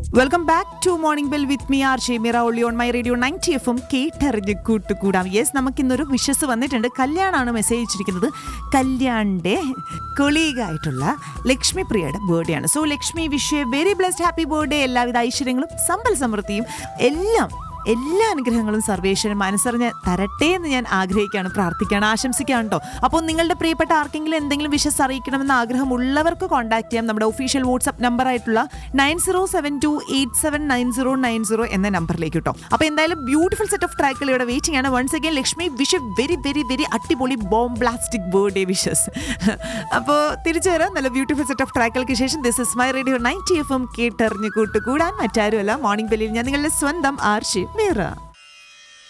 welcome back to morning bell with me R Shameera ഒള്ളി on my radio ninety F M കേട്ടറിഞ്ഞ് കൂട്ടുകൂടാം yes നമുക്കിന്നൊരു wishes വന്നിട്ടുണ്ട് കല്യാണാണ് message അയച്ചിരിക്കുന്നത് കല്യാണിൻ്റെ കൊളീഗായിട്ടുള്ള ലക്ഷ്മി പ്രിയയുടെ ബർത്ത്ഡേ ആണ് so Lakshmi wish very blessed happy birthday എല്ലാവിധ ഐശ്വര്യങ്ങളും സമ്പൽ സമൃദ്ധിയും എല്ലാം എല്ലാ അനുഗ്രഹങ്ങളും സർവേശ്വരൻ മനസ്സറിഞ്ഞ് തരട്ടെ എന്ന് ഞാൻ ആഗ്രഹിക്കുകയാണ് പ്രാർത്ഥിക്കുകയാണ് ആശംസിക്കുകയാണ് കേട്ടോ അപ്പോൾ നിങ്ങളുടെ പ്രിയപ്പെട്ട ആർക്കെങ്കിലും എന്തെങ്കിലും വിഷസ് അറിയിക്കണമെന്ന് ആഗ്രഹമുള്ളവർക്ക് കോൺടാക്ട് ചെയ്യാം നമ്മുടെ ഒഫീഷ്യൽ വാട്സ്ആപ്പ് നമ്പർ ആയിട്ടുള്ള nine zero seven two eight seven nine zero nine zero എന്ന നമ്പറിലേക്ക് കേട്ടോ അപ്പോൾ എന്തായാലും ബ്യൂട്ടിഫുൾ സെറ്റ് ഓഫ് ട്രാക്കുകൾ ഇവിടെ വെയിറ്റിംഗ് ആണ് once again Lakshmi wish very very very അടിപൊളി ബോംബ് ബ്ലാസ്റ്റിക് ബർത്ത്ഡേ വിഷസ് അപ്പോൾ തിരിച്ചു വരാം നല്ല ബ്യൂട്ടിഫുൾ സെറ്റ് ഓഫ് ട്രാക്കുകൾക്ക് ശേഷം this is my radio ninety F M കേട്ടറിഞ്ഞ് കൂട്ടുകൂടാൻ മറ്റാരുമല്ല മോർണിംഗ് ബെല്ലിൽ ഞാൻ നിങ്ങളുടെ സ്വന്തം ആർഷി മീറ